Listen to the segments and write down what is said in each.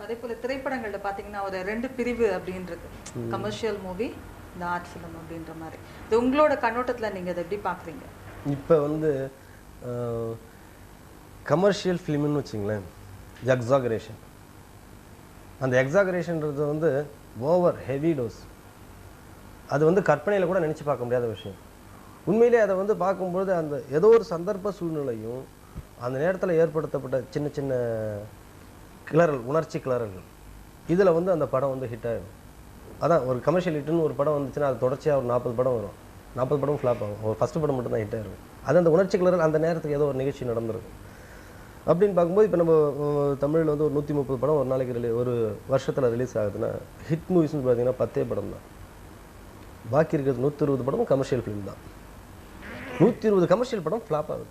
அதே போல திரைப்படங்கள்ல பாத்தீங்கன்னா ஒரு ரெண்டு பிரிவு அப்படின்றது கமர்ஷியல் மூவி இந்த ஆர்ட் ஃபிலிம் அப்படின்ற மாதிரி இது உங்களோட கண்ணோட்டத்துல நீங்க அதை எப்படி பாக்குறீங்க இப்போ வந்து கமர்ஷியல் ஃபிலிம்னு வச்சுங்களேன் எக்ஸாகரேஷன் அந்த எக்ஸாகரேஷன்றது வந்து ஓவர் ஹெவி டோஸ் அது வந்து கற்பனையில் கூட நினச்சி பார்க்க முடியாத விஷயம் உண்மையிலே அதை வந்து பார்க்கும்பொழுது அந்த ஏதோ ஒரு சந்தர்ப்ப சூழ்நிலையும் அந்த நேரத்தில் ஏற்படுத்தப்பட்ட சின்ன சின்ன கிளறல் உணர்ச்சி கிளறல்கள் இதில் வந்து அந்த படம் வந்து ஹிட் ஆகிடும் அதான் ஒரு கமர்ஷியல் ஹிட்னு ஒரு படம் வந்துச்சுன்னா அது தொடர்ச்சியாக ஒரு நாற்பது படம் வரும் நாற்பது படம் ஃப்ளாப் ஆகும் ஒரு ஃபஸ்ட்டு படம் மட்டும் தான் ஹிட் ஆகிருக்கும் அது அந்த உணர்ச்சி கிளறல் அந்த நேரத்துக்கு ஏதோ ஒரு நிகழ்ச்சி நடந்திருக்கும் அப்படின்னு பார்க்கும்போது இப்போ நம்ம தமிழில் வந்து ஒரு நூற்றி முப்பது படம் ஒரு நாளைக்கு ரிலீ ஒரு வருஷத்தில் ரிலீஸ் ஆகுதுன்னா ஹிட் மூவிஸ்னு பார்த்தீங்கன்னா பத்தே படம் தான் பாக்கி இருக்கிறது நூற்றி இருபது படமும் கமர்ஷியல் ஃபிலிம் தான் நூற்றி இருபது கமர்ஷியல் படம் ஃப்ளாப் ஆகுது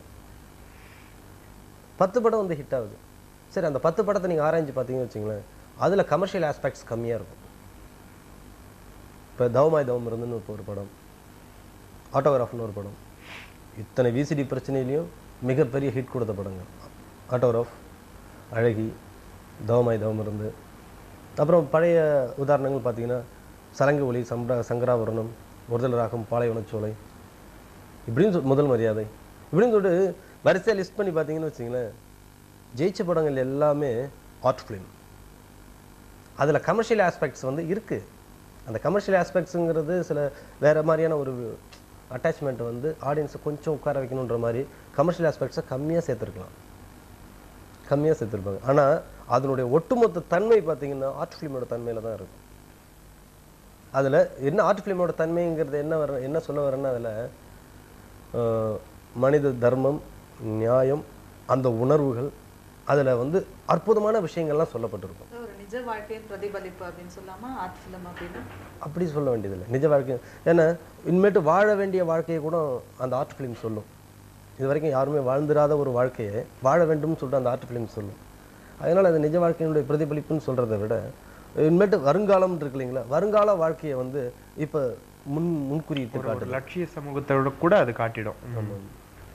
பத்து படம் வந்து ஹிட் ஆகுது சரி அந்த பத்து படத்தை நீங்கள் ஆராய்ஞ்சு பார்த்தீங்கன்னு வச்சுங்களேன் அதில் கமர்ஷியல் ஆஸ்பெக்ட்ஸ் கம்மியாக இருக்கும் இப்போ தவமாய் தவம் இருந்துன்னு இப்போ ஒரு படம் ஆட்டோகிராஃப்னு ஒரு படம் இத்தனை விசிடி பிரச்சனையிலையும் மிகப்பெரிய ஹிட் கொடுத்த படங்கள் ஆட்டோகிராஃப் அழகி தவமாய் தவம் இருந்து அப்புறம் பழைய உதாரணங்கள் பார்த்தீங்கன்னா சலங்கு ஒளி சம்பா சங்கராபரணம் ஒருதல் ராகம் பாலைவனச்சோலை இப்படின்னு சொல் முதல் மரியாதை இப்படின்னு சொல்லிட்டு வரிசையாக லிஸ்ட் பண்ணி பார்த்தீங்கன்னு வச்சிங்களேன் ஜெயிச்ச படங்கள் எல்லாமே ஆர்ட் ஃபிலிம் அதில் கமர்ஷியல் ஆஸ்பெக்ட்ஸ் வந்து இருக்குது அந்த கமர்ஷியல் ஆஸ்பெக்ட்ஸுங்கிறது சில வேறு மாதிரியான ஒரு அட்டாச்மெண்ட் வந்து ஆடியன்ஸை கொஞ்சம் உட்கார வைக்கணுன்ற மாதிரி கமர்ஷியல் ஆஸ்பெக்ட்ஸை கம்மியாக சேர்த்துருக்கலாம் கம்மியாக சேர்த்துருப்பாங்க ஆனால் அதனுடைய ஒட்டுமொத்த தன்மை பார்த்தீங்கன்னா ஆர்ட் ஃபிலிமோட தன்மையில் தான் இருக்கும் அதில் என்ன ஆர்ட் ஃபிலிமோட தன்மைங்கிறது என்ன வர என்ன சொல்ல வரேன்னா அதில் மனித தர்மம் நியாயம் அந்த உணர்வுகள் அதில் வந்து அற்புதமான விஷயங்கள்லாம் சொல்லப்பட்டிருக்கும் ஒரு நிஜ வாழ்க்கையின் பிரதிபலிப்பு அப்படின்னு சொல்லாமா ஆர்ட் ஃபிலிம் அப்படின்னு அப்படி சொல்ல வேண்டியதில்லை நிஜ வாழ்க்கை ஏன்னா இனிமேட்டு வாழ வேண்டிய வாழ்க்கையை கூட அந்த ஆர்ட் ஃபிலிம் சொல்லும் இது வரைக்கும் யாருமே வாழ்ந்திராத ஒரு வாழ்க்கையை வாழ வேண்டும்னு சொல்லிட்டு அந்த ஆர்ட் ஃபிலிம் சொல்லும் அதனால் அது நிஜ வாழ்க்கையினுடைய பிரதிபலிப்புன்னு சொல்கிறத விட இனிமேட்டு வருங்காலம் இருக்கு இல்லைங்களா வருங்கால வாழ்க்கையை வந்து இப்போ முன் முன்குறியிட்டு ஒரு காட்டுது லட்சிய சமூகத்தோட கூட அது காட்டிடும் ம்.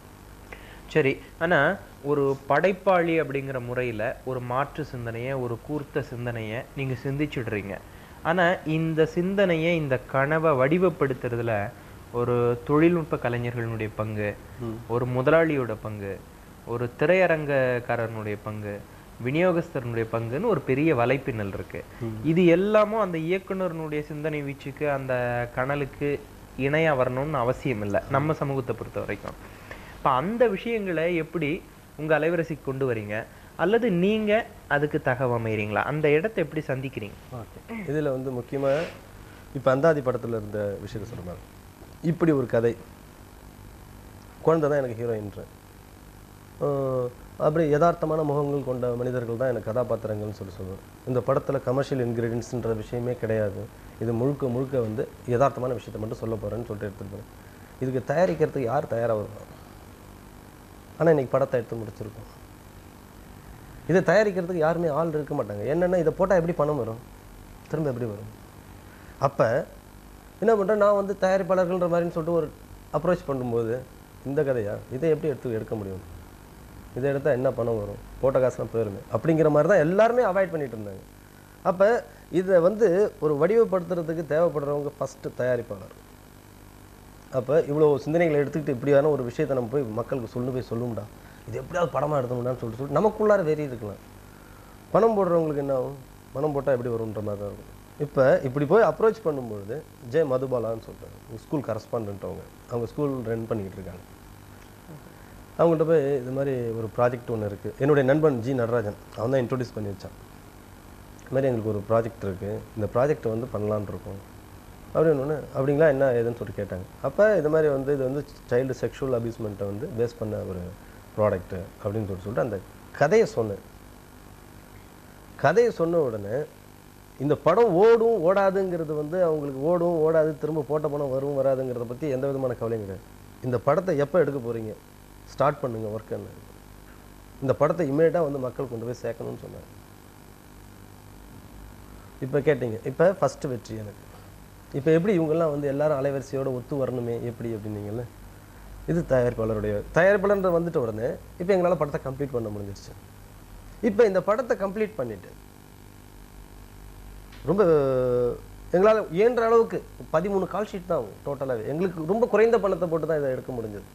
சரி ஆனா ஒரு படைப்பாளி அப்படிங்கிற முறையில ஒரு மாற்று சிந்தனையை ஒரு கூர்த்த சிந்தனையை நீங்க சிந்திச்சிடுறீங்க ஆனா இந்த சிந்தனையை இந்த கனவை வடிவப்படுத்துறதுல ஒரு தொழில்நுட்ப கலைஞர்களுடைய பங்கு ஒரு முதலாளியோட பங்கு ஒரு திரையரங்கக்காரனுடைய பங்கு விநியோகஸ்தரனுடைய பங்குன்னு ஒரு பெரிய வலைப்பின்னல் இருக்கு இது எல்லாமும் அந்த இயக்குனருடைய சிந்தனை வீச்சுக்கு அந்த கனலுக்கு இணையா வரணும்னு அவசியம் இல்லை நம்ம சமூகத்தை பொறுத்த வரைக்கும் இப்ப அந்த விஷயங்களை எப்படி உங்க அலைவரிசைக்கு கொண்டு வரீங்க அல்லது நீங்க அதுக்கு தகவமைறீங்களா அந்த இடத்தை எப்படி சந்திக்கிறீங்க ஓகே இதில் வந்து முக்கியமாக இப்போ அந்தாதி படத்தில் இருந்த விஷயத்தை சொல்கிறாங்க இப்படி ஒரு கதை குழந்தை தான் எனக்கு ஹீரோயின்ற அப்படி யதார்த்தமான முகங்கள் கொண்ட மனிதர்கள் தான் எனக்கு கதாபாத்திரங்கள்னு சொல்லி சொல்லுவேன் இந்த படத்தில் கமர்ஷியல் இன்க்ரீடியன்ஸ்ன்ற விஷயமே கிடையாது இது முழுக்க முழுக்க வந்து யதார்த்தமான விஷயத்தை மட்டும் சொல்ல போகிறேன்னு சொல்லிட்டு எடுத்துகிட்டு போகிறேன் இதுக்கு தயாரிக்கிறதுக்கு யார் தயாராக வருவாங்க ஆனால் இன்னைக்கு படத்தை எடுத்து முடிச்சிருக்கோம் இதை தயாரிக்கிறதுக்கு யாருமே ஆள் இருக்க மாட்டாங்க என்னென்னா இதை போட்டால் எப்படி பணம் வரும் திரும்ப எப்படி வரும் அப்போ என்ன பண்ணுறேன் நான் வந்து தயாரிப்பாளர்கள்ன்ற மாதிரின்னு சொல்லிட்டு ஒரு அப்ரோச் பண்ணும்போது இந்த கதையா இதை எப்படி எடுத்து எடுக்க முடியும் இதை எடுத்தால் என்ன பணம் வரும் போட்ட காசுலாம் போயிருமே அப்படிங்கிற மாதிரி தான் எல்லாருமே அவாய்ட் பண்ணிட்டு இருந்தாங்க அப்போ இதை வந்து ஒரு வடிவப்படுத்துறதுக்கு தேவைப்படுறவங்க ஃபஸ்ட்டு தயாரிப்பாளர் அப்போ இவ்வளோ சிந்தனைகளை எடுத்துக்கிட்டு இப்படியான ஒரு விஷயத்தை நம்ம போய் மக்களுக்கு சொல்லு போய் சொல்லும்டா இது எப்படியாவது படமாக எடுத்தோம்டான்னு சொல்லிட்டு சொல்லிட்டு நமக்குள்ளார வெறி இருக்கலாம் பணம் போடுறவங்களுக்கு என்ன ஆகும் பணம் போட்டால் எப்படி வரும்ன்ற மாதிரி தான் இருக்கும் இப்போ இப்படி போய் அப்ரோச் பண்ணும்பொழுது ஜெய மதுபாலான்னு சொல்லிட்டாங்க ஸ்கூல் கரஸ்பாண்ட் அவங்க அவங்க ஸ்கூல் ரன் பண்ணிக்கிட்டு இருக்காங்க அவங்கள்ட்ட போய் இது மாதிரி ஒரு ப்ராஜெக்ட் ஒன்று இருக்குது என்னுடைய நண்பன் ஜி நடராஜன் அவன் தான் இன்ட்ரோடியூஸ் பண்ணி வச்சான் இது மாதிரி எங்களுக்கு ஒரு ப்ராஜெக்ட் இருக்குது இந்த ப்ராஜெக்ட் வந்து பண்ணலான்னு இருக்கோம் அப்படின்னு ஒன்று அப்படிங்களா என்ன ஏதுன்னு சொல்லி கேட்டாங்க அப்போ இது மாதிரி வந்து இது வந்து சைல்டு செக்ஷுவல் அபியூஸ்மெண்ட்டை வந்து பேஸ் பண்ண ஒரு ப்ராடக்ட்டு அப்படின்னு சொல்லி சொல்லிட்டு அந்த கதையை சொன்னேன் கதையை சொன்ன உடனே இந்த படம் ஓடும் ஓடாதுங்கிறது வந்து அவங்களுக்கு ஓடும் ஓடாது திரும்ப போட்ட படம் வரும் வராதுங்கிறத பற்றி எந்த விதமான கவலையும் கிடையாது இந்த படத்தை எப்போ எடுக்க போகிறீங்க ஸ்டார்ட் பண்ணுங்க ஒர்க்குன்னு இந்த படத்தை இமீடியட்டாக வந்து மக்கள் கொண்டு போய் சேர்க்கணும்னு சொன்னாங்க இப்போ கேட்டீங்க இப்போ ஃபஸ்ட்டு வெற்றி எனக்கு இப்போ எப்படி இவங்கெல்லாம் வந்து எல்லாரும் அலைவரிசையோட ஒத்து வரணுமே எப்படி அப்படின்னீங்கல்ல இது தயாரிப்பாளருடைய தயாரிப்பாளர் வந்துட்ட உடனே இப்போ எங்களால் படத்தை கம்ப்ளீட் பண்ண முடிஞ்சிருச்சு இப்போ இந்த படத்தை கம்ப்ளீட் பண்ணிட்டு ரொம்ப எங்களால் இயன்ற அளவுக்கு பதிமூணு கால் ஷீட் தான் டோட்டலாகவே எங்களுக்கு ரொம்ப குறைந்த பணத்தை போட்டு தான் இதை எடுக்க முடிஞ்சது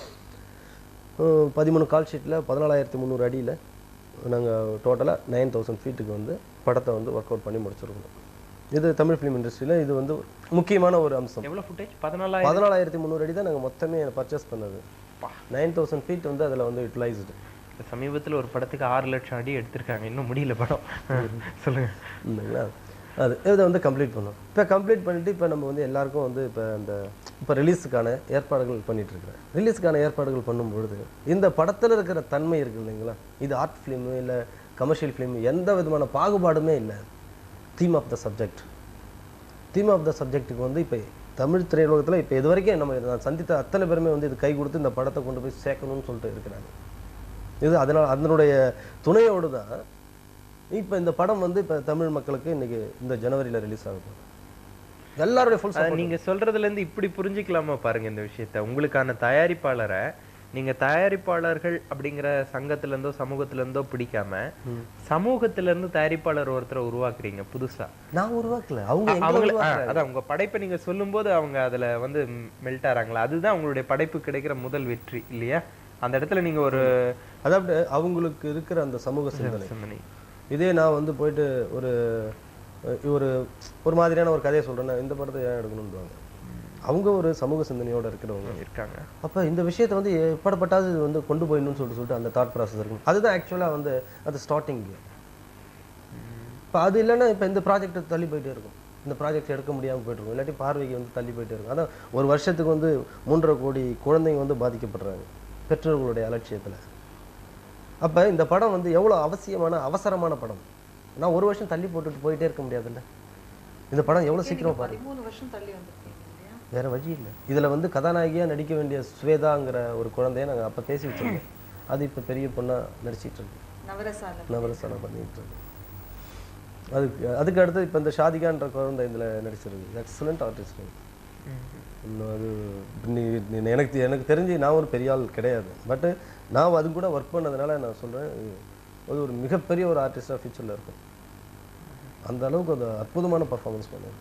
அஹ் பதிமூணு கால் ஷீட்டில் பதினாலாயிரத்தி முந்நூறு அடியில் நாங்கள் டோட்டலாக நைன் தௌசண்ட் ஃபீட்டுக்கு வந்து படத்தை வந்து ஒர்க் அவுட் பண்ணி முடிச்சிருக்கோம் இது தமிழ் ஃபிலிம் இண்டஸ்ட்ரியில் இது வந்து ஒரு முக்கியமான ஒரு அம்சம் எவ்வளவு ஃபுட்டேஜ் பதினாலாயிரம் பதினாலாயிரத்தி முந்நூறு அடி தான் நாங்கள் மொத்தமே பர்ச்சேஸ் பண்ணது நைன் தௌசண்ட் ஃபீட் வந்து அதில் வந்து யூட்டிலைஸ்டு சமீபத்துல ஒரு படத்துக்கு ஆறு லட்சம் அடி எடுத்திருக்காங்க இன்னும் முடியல படம் சொல்லுங்க இல்லைங்களா அது இதை வந்து கம்ப்ளீட் பண்ணோம் இப்போ கம்ப்ளீட் பண்ணிட்டு இப்போ நம்ம வந்து எல்லாருக்கும் வந்து இப்போ இந்த இப்போ ரிலீஸுக்கான ஏற்பாடுகள் பண்ணிட்டு இருக்கிறேன் ரிலீஸுக்கான ஏற்பாடுகள் பண்ணும்பொழுது இந்த படத்தில் இருக்கிற தன்மை இருக்கு இல்லைங்களா இது ஆர்ட் ஃபிலிமு இல்லை கமர்ஷியல் ஃபிலிம் எந்த விதமான பாகுபாடுமே இல்லை theme of the subject theme of the சப்ஜெக்ட்டுக்கு வந்து இப்போ தமிழ் திரையுலகத்தில் இப்போ இது வரைக்கும் நம்ம நான் சந்தித்த அத்தனை பேருமே வந்து இது கை கொடுத்து இந்த படத்தை கொண்டு போய் சேர்க்கணும்னு சொல்லிட்டு இருக்கிறாங்க இது அதனால் அதனுடைய துணையோடு தான் இப்போ இந்த படம் வந்து இப்போ தமிழ் மக்களுக்கு இன்னைக்கு இந்த ஜனவரியில் ரிலீஸ் ஆக போகுது எல்லாருடைய ஃபுல் அது நீங்க சொல்றதுல இருந்து இப்படி புரிஞ்சுக்கலாமா பாருங்க இந்த விஷயத்த உங்களுக்கான தயாரிப்பாளரை நீங்க தயாரிப்பாளர்கள் அப்படிங்கிற சங்கத்துல இருந்தோ சமூகத்துல இருந்தோ பிடிக்காம சமூகத்துல இருந்து தயாரிப்பாளர் ஒருத்தரை உருவாக்குறீங்க புதுசா நான் உருவாக்கல அவங்க எங்களை அவங்கள ஆ, உருவாக்குறாங்க. அதான் உங்க படைப்பை நீங்க சொல்லும்போது அவங்க அதுல வந்து மெல்ட் ஆறாங்களா அதுதான் உங்களுடைய படைப்பு கிடைக்கிற முதல் வெற்றி இல்லையா அந்த இடத்துல நீங்க ஒரு அதாவது அவங்களுக்கு இருக்கிற அந்த சமூக சிந்தனை சிந்தனை இதே நான் வந்து போயிட்டு ஒரு அஹ், ஒரு ஒரு மாதிரியான ஒரு கதையை சொல்றேன்னா இந்த படத்தை ஏன் எடுக்கணும்ன்றாங்க அவங்க ஒரு சமூக சிந்தனையோட இருக்கிறவங்க இருக்காங்க அப்போ இந்த விஷயத்தை வந்து எப்படப்பட்டாவது இது வந்து கொண்டு போயிடணும்னு சொல்லிட்டு சொல்லிட்டு அந்த தாட் ப்ராசஸ் இருக்கும் அதுதான் ஆக்சுவலாக வந்து அது ஸ்டார்டிங் இப்போ அது இல்லைன்னா இப்போ இந்த ப்ராஜெக்ட் தள்ளி போயிட்டே இருக்கும் இந்த ப்ராஜெக்ட் எடுக்க முடியாமல் போயிட்டு இருக்கும் இல்லாட்டி பார்வைக்கு வந்து தள்ளி போயிட்டே இருக்கும் அதான் ஒரு வருஷத்துக்கு வந்து மூன்றரை கோடி குழந்தைங்க வந்து பாதிக்கப்படுறாங்க பெற்றோர்களுடைய அலட்சியத்தில் அப்போ இந்த படம் வந்து எவ்வளோ அவசியமான அவசரமான படம் நான் ஒரு வருஷம் தள்ளி போட்டுட்டு போயிட்டே இருக்க முடியாதுல்ல இந்த படம் எவ்வளோ சீக்கிரம் பாருங்க பதிமூணு வருஷம் தள்ளி வந்திருக்கீங்க இல்லையா வேற வழி இல்லை இதுல வந்து கதாநாயகியா நடிக்க வேண்டிய ஸ்வேதாங்கிற ஒரு குழந்தைய நாங்க அப்ப பேசி வச்சிருந்தோம் அது இப்ப பெரிய பொண்ணா நடிச்சிட்டு இருக்கு நவரசால நவரசனம் பண்ணிட்டு இருக்கு அதுக்கு அதுக்கு அடுத்து இப்ப இந்த ஷாதிகான்ற குழந்தை இதுல நடிச்சிருக்கு எக்ஸலண்ட் ஆர்டிஸ்ட் இன்னும் அது நீ நீ- எனக்கு தெ- எனக்கு தெரிஞ்சு நான் ஒரு பெரிய ஆள் கிடையாது பட் நான் அது கூட ஒர்க் பண்ணதுனால நான் சொல்றேன் அது ஒரு மிகப்பெரிய ஒரு ஆர்டிஸ்டாக ஃபியூச்சரில் இருக்கும் அந்த அளவுக்கு அது அற்புதமான பர்ஃபார்மன்ஸ் பண்ணுது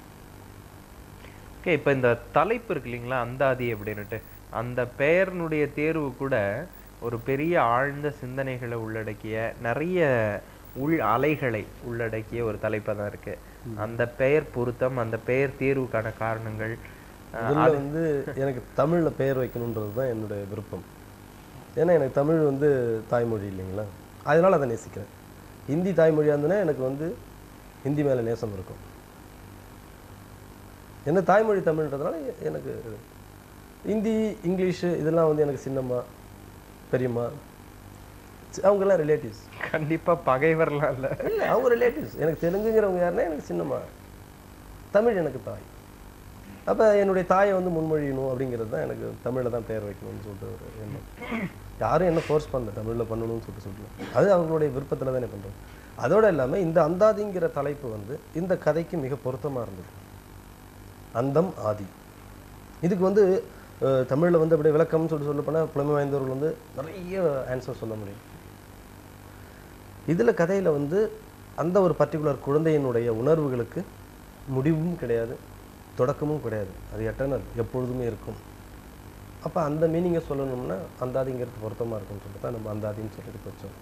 ஓகே இப்போ இந்த தலைப்பு இருக்கு இல்லைங்களா அந்தாதி அப்படின்னுட்டு அந்த பெயர்னுடைய தேர்வு கூட ஒரு பெரிய ஆழ்ந்த சிந்தனைகளை உள்ளடக்கிய நிறைய உள் அலைகளை உள்ளடக்கிய ஒரு தலைப்பாக தான் இருக்கு அந்த பெயர் பொருத்தம் அந்த பெயர் தேர்வுக்கான காரணங்கள் அஹ், முதல்ல வந்து எனக்கு தமிழ்ல பெயர் வைக்கணுன்றது தான் என்னுடைய விருப்பம் ஏன்னா எனக்கு தமிழ் வந்து தாய்மொழி இல்லைங்களா அதனால அதை நேசிக்கிறேன் ஹிந்தி தாய்மொழியாக இருந்ததுன்னா எனக்கு வந்து ஹிந்தி மேல நேசம் இருக்கும் என்ன தாய்மொழி தமிழ்ன்றதுனால எ- எனக்கு ஹிந்தி இங்கிலீஷு இதெல்லாம் வந்து எனக்கு சின்னம்மா பெரியம்மா சி- அவங்கெல்லாம் ரிலேட்டிவ்ஸ் கண்டிப்பா பகைவர்லாம் இல்ல இல்லை அவங்க ரிலேட்டிவ்ஸ் எனக்கு தெலுங்குங்கிறவங்க யாருன்னா எனக்கு சின்னம்மா தமிழ் எனக்கு தாய் அப்போ என்னுடைய தாயை வந்து முன்மொழியணும் அப்படிங்கிறது தான் எனக்கு தமிழில் தான் பெயர் வைக்கணும்னு சொல்லிட்டு ஒரு எண்ணம் யாரும் என்ன ஃபோர்ஸ் பண்ணல தமிழில் பண்ணணும்னு சொல்லிட்டு சொல்லல அது அவங்களுடைய விருப்பத்தில் தானே பண்ணுறோம் அதோட இல்லாமல் இந்த அந்தாதிங்கிற தலைப்பு வந்து இந்த கதைக்கு மிக பொருத்தமாக இருந்தது அந்தம் ஆதி இதுக்கு வந்து தமிழில் வந்து அப்படியே விளக்கம்னு சொல்லிட்டு சொல்ல போனால் புலமை வாய்ந்தவர்கள் வந்து நிறைய ஆன்சர் சொல்ல முடியும் இதில் கதையில் வந்து அந்த ஒரு பர்டிகுலர் குழந்தையினுடைய உணர்வுகளுக்கு முடிவும் கிடையாது தொடக்கமும் கிடையாது அது எட்டர்னல் எப்பொழுதுமே இருக்கும் அப்போ அந்த மீனிங்கை சொல்லணும்னா அந்தாதிங்கிறது பொருத்தமாக இருக்கும்னு சொல்லிட்டு தான் நம்ம அந்தாதின்னு சொல்லிட்டு வச்சோம்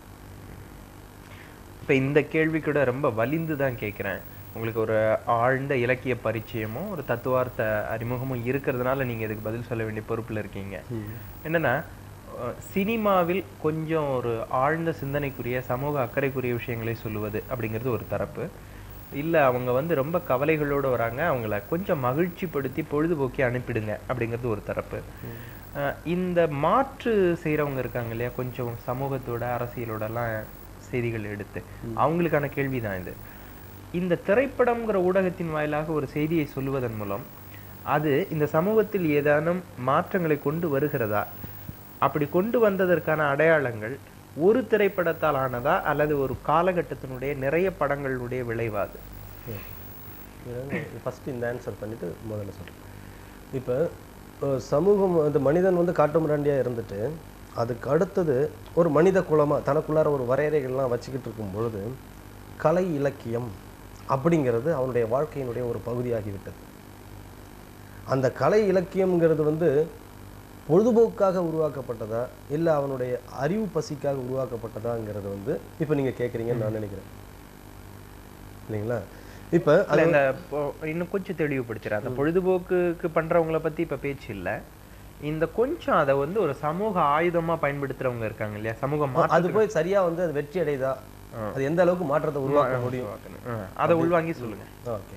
இப்ப இந்த கேள்வி கூட ரொம்ப வலிந்து தான் கேட்குறேன் உங்களுக்கு ஒரு ஆழ்ந்த இலக்கிய பரிச்சயமும் ஒரு தத்துவார்த்த அறிமுகமும் இருக்கிறதுனால நீங்க இதுக்கு பதில் சொல்ல வேண்டிய பொறுப்புல இருக்கீங்க என்னன்னா அஹ், சினிமாவில் கொஞ்சம் ஒரு ஆழ்ந்த சிந்தனைக்குரிய சமூக அக்கறைக்குரிய விஷயங்களை சொல்லுவது அப்படிங்கிறது ஒரு தரப்பு இல்ல அவங்க வந்து ரொம்ப கவலைகளோட வராங்க அவங்கள கொஞ்சம் மகிழ்ச்சிப்படுத்தி பொழுதுபோக்கி அனுப்பிடுங்க அப்படிங்கிறது ஒரு தரப்பு அஹ், இந்த மாற்று செய்றவங்க இருக்காங்க இல்லையா கொஞ்சம் சமூகத்தோட அரசியலோட எல்லாம் செய்திகள் எடுத்து அவங்களுக்கான கேள்விதான் இது இந்த திரைப்படம்ங்கிற ஊடகத்தின் வாயிலாக ஒரு செய்தியை சொல்லுவதன் மூலம் அது இந்த சமூகத்தில் ஏதானும் மாற்றங்களை கொண்டு வருகிறதா அப்படி கொண்டு வந்ததற்கான அடையாளங்கள் ஒரு திரைப்படத்தால் ஆனதா அல்லது ஒரு காலகட்டத்தினுடைய நிறைய படங்களுடைய விளைவா அது ஃபஸ்ட்டு இந்த ஆன்சர் பண்ணிட்டு முதல்ல சொல்கிறேன் இப்போ அஹ், சமூகம் இந்த மனிதன் வந்து காட்டுமிராண்டியாக இருந்துட்டு அதுக்கு அடுத்தது ஒரு மனித குலமாக தனக்குள்ளார ஒரு வரையறைகள்லாம் வச்சுக்கிட்டு இருக்கும் பொழுது கலை இலக்கியம் அப்படிங்கிறது அவனுடைய வாழ்க்கையினுடைய ஒரு பகுதியாகிவிட்டது அந்த கலை இலக்கியம்ங்கிறது வந்து பொழுதுபோக்காக உருவாக்கப்பட்டதா இல்லை அவனுடைய அறிவு பசிக்காக உருவாக்கப்பட்டதாங்கிறது வந்து இப்போ நீங்கள் கேட்குறீங்கன்னு நான் நினைக்கிறேன் இல்லைங்களா இப்போ இல்ல இந்த பொ- இன்னும் கொஞ்சம் தெளிவுபடுத்துறேன் அந்த பொழுதுபோக்குக்கு பண்றவங்கள பத்தி இப்ப பேச்சு இல்ல இந்த கொஞ்சம் அதை வந்து ஒரு சமூக ஆயுதமா பயன்படுத்துறவங்க இருக்காங்க இல்லையா சமூக அது மாற்றத்துக்கு போய் சரியா வந்து அது வெற்றி அடையுதா அது எந்த அளவுக்கு மாற்றத்தை உருவாக்க முடியும் ஆ, அதை உள்வாங்கி சொல்லுங்க ஓகே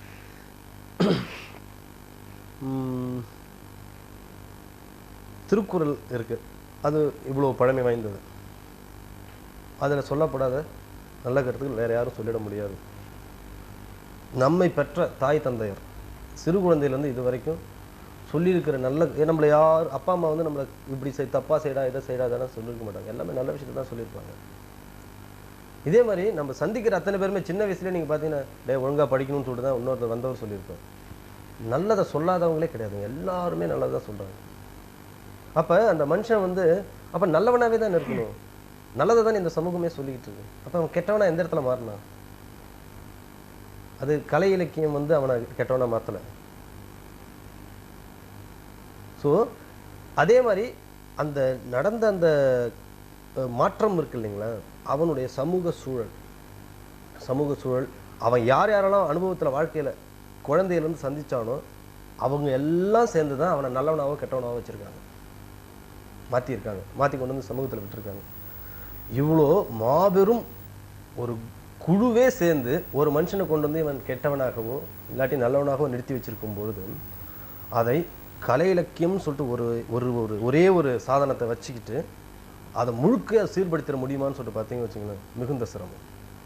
ம், திருக்குறள் இருக்கு அது இவ்வளோ பழமை வாய்ந்தது அதில் சொல்லப்படாத நல்ல கருத்துக்கள் வேற யாரும் சொல்லிட முடியாது நம்மை பெற்ற தாய் தந்தையர் சிறு குழந்தையிலேருந்து இது வரைக்கும் சொல்லியிருக்கிற நல்ல ஏ, நம்மளை யார் அப்பா அம்மா வந்து நம்மளை இப்படி செய் தப்பா செய்டா இதை செய்டா அதெல்லாம் சொல்லியிருக்க மாட்டாங்க எல்லாமே நல்ல விஷயத்தை தான் சொல்லியிருப்பாங்க இதே மாதிரி நம்ம சந்திக்கிற அத்தனை பேருமே சின்ன வயசுல நீங்க பார்த்தீங்கன்னா டே ஒழுங்கா படிக்கணும்னு சொல்லிட்டு தான் இன்னொருத்தர் வந்தவர் சொல்லியிருப்பார் நல்லதை சொல்லாதவங்களே கிடையாதுங்க எல்லாருமே நல்லதை சொல்றாங்க அப்ப அந்த மனுஷன் வந்து அப்ப நல்லவனாவே தான் இருக்கணும் நல்லதை தான் இந்த சமூகமே சொல்லிக்கிட்டு இருக்கு அப்ப அவன் கெட்டவனா எந்த இடத்துல மாறினான் அது கலை இலக்கியம் வந்து அவனை கெட்டவனா மாத்தல ஸோ அதே மாதிரி அந்த நடந்த அந்த அஹ், மாற்றம் இருக்கு இல்லைங்களா அவனுடைய சமூக சூழல் சமூக சூழல் அவன் யார் யாரெல்லாம் அனுபவத்தில் வாழ்க்கையில் குழந்தையிலேருந்து சந்திச்சானோ அவங்க எல்லாம் சேர்ந்து தான் அவனை நல்லவனாவோ கெட்டவனாவோ வச்சுருக்காங்க மாற்றிருக்காங்க மாற்றி கொண்டு வந்து சமூகத்தில் விட்டுருக்காங்க இவ்வளோ மாபெரும் ஒரு குழுவே சேர்ந்து ஒரு மனுஷனை கொண்டு வந்து இவன் கெட்டவனாகவோ இல்லாட்டி நல்லவனாகவோ நிறுத்தி வச்சிருக்கும் பொழுது அதை கலை இலக்கியம்னு சொல்லிட்டு ஒரு ஒரு ஒரு ஒரே ஒரு சாதனத்தை வச்சுக்கிட்டு அதை முழுக்க சீர்படுத்திட முடியுமான்னு சொல்லிட்டு பார்த்தீங்கன்னு வச்சுங்களேன் மிகுந்த சிரமம்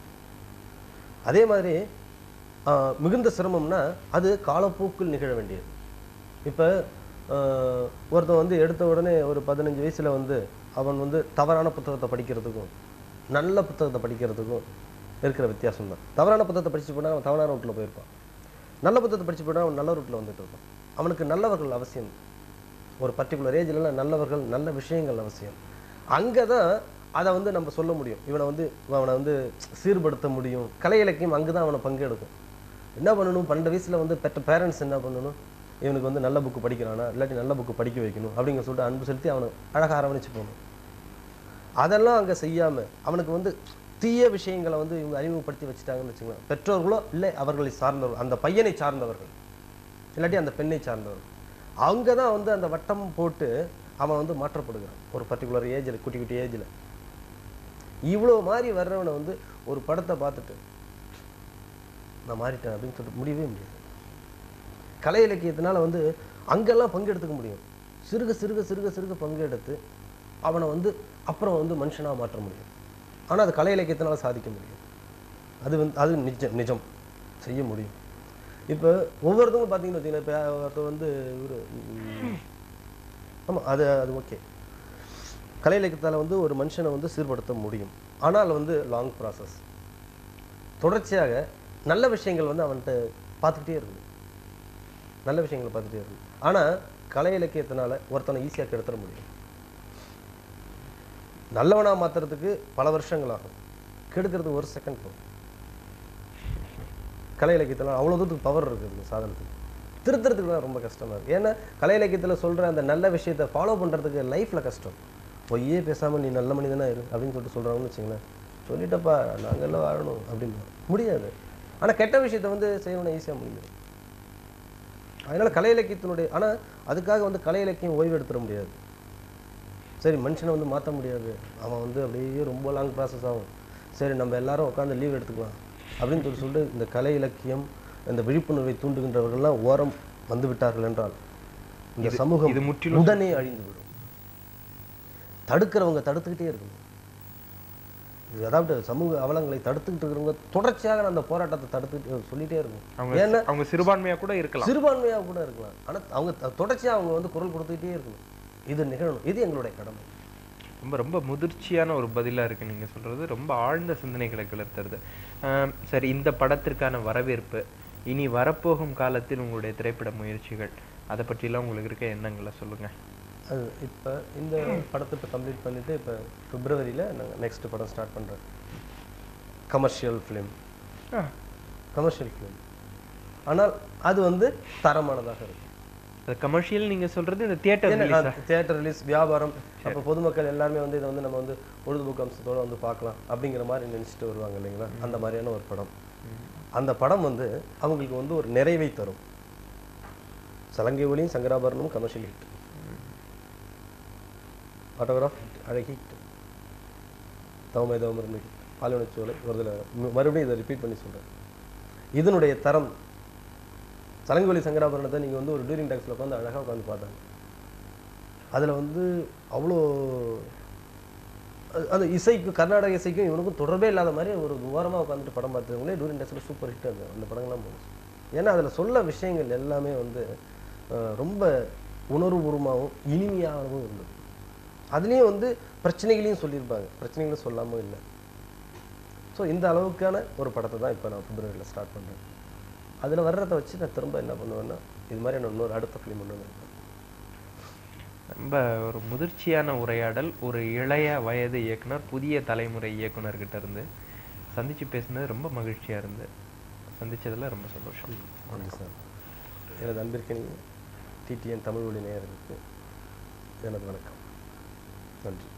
அதே மாதிரி ஆஹ், மிகுந்த சிரமம்னா அது காலப்போக்கில் நிகழ வேண்டியது இப்போ ஒருத்தன் வந்து எடுத்த உடனே ஒரு பதினஞ்சு வயசுல வந்து அவன் வந்து தவறான புத்தகத்தை படிக்கிறதுக்கும் நல்ல புத்தகத்தை படிக்கிறதுக்கும் இருக்கிற வித்தியாசம் தான் தவறான புத்தகத்தை படிச்சுட்டு போனால் அவன் தவறான ரூட்டில் போயிருப்பான் நல்ல புத்தகத்தை படிச்சு போனால் அவன் நல்ல ரூட்டில் வந்துட்டு இருப்பான் அவனுக்கு நல்லவர்கள் அவசியம் ஒரு பர்டிகுலர் ஏஜ்லலாம் நல்லவர்கள் நல்ல விஷயங்கள் அவசியம் அங்கே தான் அதை வந்து நம்ம சொல்ல முடியும் இவனை வந்து அவனை வந்து சீர்படுத்த முடியும் கலை இலக்கியம் அங்கே தான் அவனை பங்கெடுக்கும் என்ன பண்ணணும் பன்னெண்டு வயசுல வந்து பெற்ற பேரண்ட்ஸ் என்ன பண்ணணும் இவனுக்கு வந்து நல்ல புக்கு படிக்கிறானா இல்லாட்டி நல்ல புக்கு படிக்க வைக்கணும் அப்படிங்கிற சொல்லிட்டு அன்பு செலுத்தி அவனை அழகாக அரவணைச்சு போகணும் அதெல்லாம் அங்கே செய்யாம அவனுக்கு வந்து தீய விஷயங்களை வந்து இவங்க அறிமுகப்படுத்தி வச்சுட்டாங்கன்னு வச்சுக்கலாம் பெற்றோர்களோ இல்லை அவர்களை சார்ந்தவர்கள் அந்த பையனை சார்ந்தவர்கள் இல்லாட்டி அந்த பெண்ணை சார்ந்தவர்கள் அங்கே தான் வந்து அந்த வட்டம் போட்டு அவன் வந்து மாற்றப்படுகிறான் ஒரு பர்டிகுலர் ஏஜில் குட்டி குட்டி ஏஜில் இவ்வளோ மாதிரி வர்றவனை வந்து ஒரு படத்தை பார்த்துட்டு நான் மாறிட்டேன் அப்படின்னு சொல்லிட்டு முடியவே முடியாது கலை இலக்கியத்தினால வந்து அங்கெல்லாம் பங்கெடுத்துக்க முடியும் சிறுக சிறுக சிறுக சிறுக பங்கெடுத்து அவனை வந்து அப்புறம் வந்து மனுஷனாக மாற்ற முடியும் ஆனால் அது கலை இலக்கியத்தினால சாதிக்க முடியும் அது வந்து அது நிஜம் நிஜம் செய்ய முடியும் இப்போ ஒவ்வொருத்தவங்க பார்த்தீங்கன்னு வச்சுக்கோங்களேன் இப்போ ஒருத்தர் வந்து இவர் ஆமாம் அது அது ஓகே கலை இலக்கியத்தால் வந்து ஒரு மனுஷனை வந்து சீர்படுத்த முடியும் ஆனால் வந்து லாங் ப்ராசஸ் தொடர்ச்சியாக நல்ல விஷயங்கள் வந்து அவன்கிட்ட பார்த்துக்கிட்டே இருக்குது நல்ல விஷயங்களை பார்த்துட்டே இருக்குது ஆனால் கலை இலக்கியத்தினால ஒருத்தனை ஈஸியாக கெடுத்துட முடியும் நல்லவனா மாத்துறதுக்கு பல வருஷங்கள் ஆகும் கெடுக்கிறது ஒரு செகண்ட் போகும் கலை இலக்கியத்தில் அவ்வளோ தூரத்துக்கு பவர் இருக்குது இந்த சாதனத்துக்கு திருத்துறதுக்கு தான் ரொம்ப கஷ்டமா இருக்கு ஏன்னா கலை இலக்கியத்தில் சொல்ற அந்த நல்ல விஷயத்தை ஃபாலோ பண்றதுக்கு லைஃப்ல கஷ்டம் பொய்யே பேசாம நீ நல்ல மனிதனா இரு அப்படின்னு சொல்லிட்டு சொல்றாங்கன்னு வச்சுங்களேன் சொல்லிட்டப்பா நாங்கெல்லாம் வாழணும் அப்படின்னு முடியாது ஆனா கெட்ட விஷயத்தை வந்து செய்யணும் ஈஸியாக முடியும் அதனால கலை இலக்கியத்தினுடைய ஆனா அதுக்காக வந்து கலை இலக்கியம் ஓய்வு எடுத்துட முடியாது சரி மனுஷனை வந்து மாற்ற முடியாது அவன் வந்து அப்படியே ரொம்ப லாங் ப்ராசஸ் ஆகும் சரி நம்ம எல்லாரும் உட்காந்து லீவ் எடுத்துக்கலாம் அப்படின்னு சொல்லி சொல்லிட்டு இந்த கலை இலக்கியம் இந்த விழிப்புணர்வை தூண்டுகின்றவர்கள்லாம் ஓரம் வந்து விட்டார்கள் என்றால் இந்த இது- சமூகம் இது முற்றிலும் உடனே அழிந்து விடும் தடுக்கிறவங்க தடுத்துக்கிட்டே இருக்கணும் இது அதாவது சமூக அவலங்களை தடுத்துக்கிட்டு இருக்கிறவங்க தொடர்ச்சியாக அந்த போராட்டத்தை தடுத்துக்கிட்டு சொல்லிட்டே இருக்கணும் அவங்க ஏன்னா அவங்க சிறுபான்மையா கூட இருக்கலாம் சிறுபான்மையாக கூட இருக்கலாம் ஆனா அவங்க த- தொடர்ச்சியா அவங்க வந்து குரல் கொடுத்துக்கிட்டே இருக்கணும் இது நிகழணும் இது எங்களுடைய கடமை ரொம்ப ரொம்ப முதிர்ச்சியான ஒரு பதிலா இருக்கு நீங்க சொல்றது ரொம்ப ஆழ்ந்த சிந்தனைகளை கிளர்த்துறது ஆம், சரி இந்த படத்திற்கான வரவேற்பு இனி வரப்போகும் காலத்தில் உங்களுடைய திரைப்பட முயற்சிகள் அதை பற்றிலாம் உங்களுக்கு இருக்க எண்ணங்களை சொல்லுங்க அது இப்போ இந்த படத்தை இப்போ கம்ப்ளீட் பண்ணிட்டு இப்போ பிப்ரவரியில் நாங்கள் நெக்ஸ்ட் படம் ஸ்டார்ட் பண்ணுறோம் கமர்ஷியல் ஃபிலிம் கமர்ஷியல் ஃபிலிம் ஆனால் அது வந்து தரமானதாக இருக்கும் அது கமர்ஷியல் நீங்க சொல்றது இந்த தியேட்டர் ரிலீஸா தியேட்டர் ரிலீஸ் வியாபாரம் அப்போ பொதுமக்கள் எல்லாருமே வந்து இதை வந்து நம்ம வந்து பொழுதுபோக்கு அம்சத்தோட வந்து பார்க்கலாம் அப்படிங்கிற மாதிரி நினைச்சிட்டு வருவாங்க இல்லைங்களா அந்த மாதிரியான ஒரு படம் அந்த படம் வந்து அவங்களுக்கு வந்து ஒரு நிறைவை தரும் சலங்கை ஒளியும் சங்கராபரணமும் கமர்ஷியல் ஹிட் ஆட்டோகிராஃப் அழகி ஹிட் தவமை தவமருந்து ஹிட் பாலிவனச்சோலை ஒரு தடவை ம- மறுபடியும் இதை ரிப்பீட் பண்ணி சொல்றேன் இதனுடைய தரம் சலங்கை ஒளி சங்கராபரணத்தை நீங்க வந்து ஒரு டூரிங் டாக்ஸில் உட்காந்து அழகா உட்காந்து பார்த்தாங்க அதுல வந்து அவ்வளோ அது- அது இசைக்கும் கர்நாடக இசைக்கும் இவனுக்கும் தொடர்பே இல்லாத மாதிரி ஒரு ஓரமா உட்காந்துட்டு படம் பார்த்தவங்களே டூரிங் டேஸில் சூப்பர் ஹிட் அந்த அந்த படங்கள்லாம் போச்சு ஏன்னா அதுல சொல்ல விஷயங்கள் எல்லாமே வந்து அஹ், ரொம்ப உணர்வுபூர்வமாகவும் இனிமையாகவும் இருந்தது அதுலேயும் வந்து பிரச்சனைகளையும் சொல்லியிருப்பாங்க பிரச்சனைகளும் சொல்லாமல் இல்லை ஸோ இந்த அளவுக்கான ஒரு படத்தை தான் இப்போ நான் பிப்ரவரியில் ஸ்டார்ட் பண்ணுறேன் அதில் வர்றதை வச்சு நான் திரும்ப என்ன பண்ணுவேன்னா இது மாதிரி நான் இன்னொரு அடுத்த ஃபிலிம் ஒன்று நினைப்பேன் ரொம்ப ஒரு முதிர்ச்சியான உரையாடல் ஒரு இளைய வயது இயக்குனர் புதிய தலைமுறை இயக்குனர்கிட்ட இருந்து சந்திச்சு பேசுனது ரொம்ப மகிழ்ச்சியா இருந்து சந்திச்சதுல ரொம்ப சந்தோஷம் நன்றி சார் எனது அன்பிற்கினிய டிடிஎன் தமிழ் ஒளி நேயர்களுக்கு எனது வணக்கம் நன்றி